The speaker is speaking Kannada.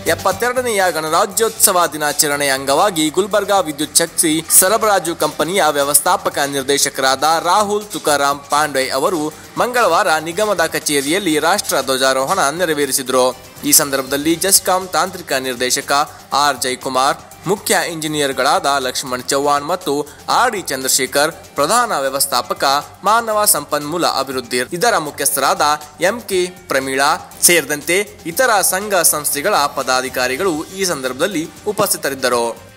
ಎಪ್ಪತ್ತೆರಡನೆಯ ಗಣರಾಜ್ಯೋತ್ಸವ ದಿನಾಚರಣೆಯ ಅಂಗವಾಗಿ ಗುಲ್ಬರ್ಗಾ ವಿದ್ಯುತ್ ಶಕ್ತಿ ಸರಬರಾಜು ಕಂಪನಿಯ ವ್ಯವಸ್ಥಾಪಕ ನಿರ್ದೇಶಕರಾದ ರಾಹುಲ್ ತುಕಾರಾಮ್ ಪಾಂಡೆ ಅವರು ಮಂಗಳವಾರ ನಿಗಮದ ಕಚೇರಿಯಲ್ಲಿ ರಾಷ್ಟ್ರ ಧ್ವಜಾರೋಹಣ ನೆರವೇರಿಸಿದರು ಈ ಸಂದರ್ಭದಲ್ಲಿ ಜಸ್ಕಾಂ ತಾಂತ್ರಿಕ ನಿರ್ದೇಶಕ ಆರ್ ಜಯಕುಮಾರ್ ಮುಖ್ಯ ಇಂಜಿನಿಯರ್ಗಳಾದ ಲಕ್ಷ್ಮಣ್ ಚೌಹಾಣ್ ಮತ್ತು ಆರ್ ಡಿ ಚಂದ್ರಶೇಖರ್ ಪ್ರಧಾನ ವ್ಯವಸ್ಥಾಪಕ ಮಾನವ ಸಂಪನ್ಮೂಲ ಅಭಿವೃದ್ಧಿ ಇದರ ಮುಖ್ಯಸ್ಥರಾದ ಎಂ ಕೆ ಪ್ರಮೀಳಾ ಸೇರಿದಂತೆ ಇತರ ಸಂಘ ಸಂಸ್ಥೆಗಳ ಪದಾಧಿಕಾರಿಗಳು ಈ ಸಂದರ್ಭದಲ್ಲಿ ಉಪಸ್ಥಿತರಿದ್ದರು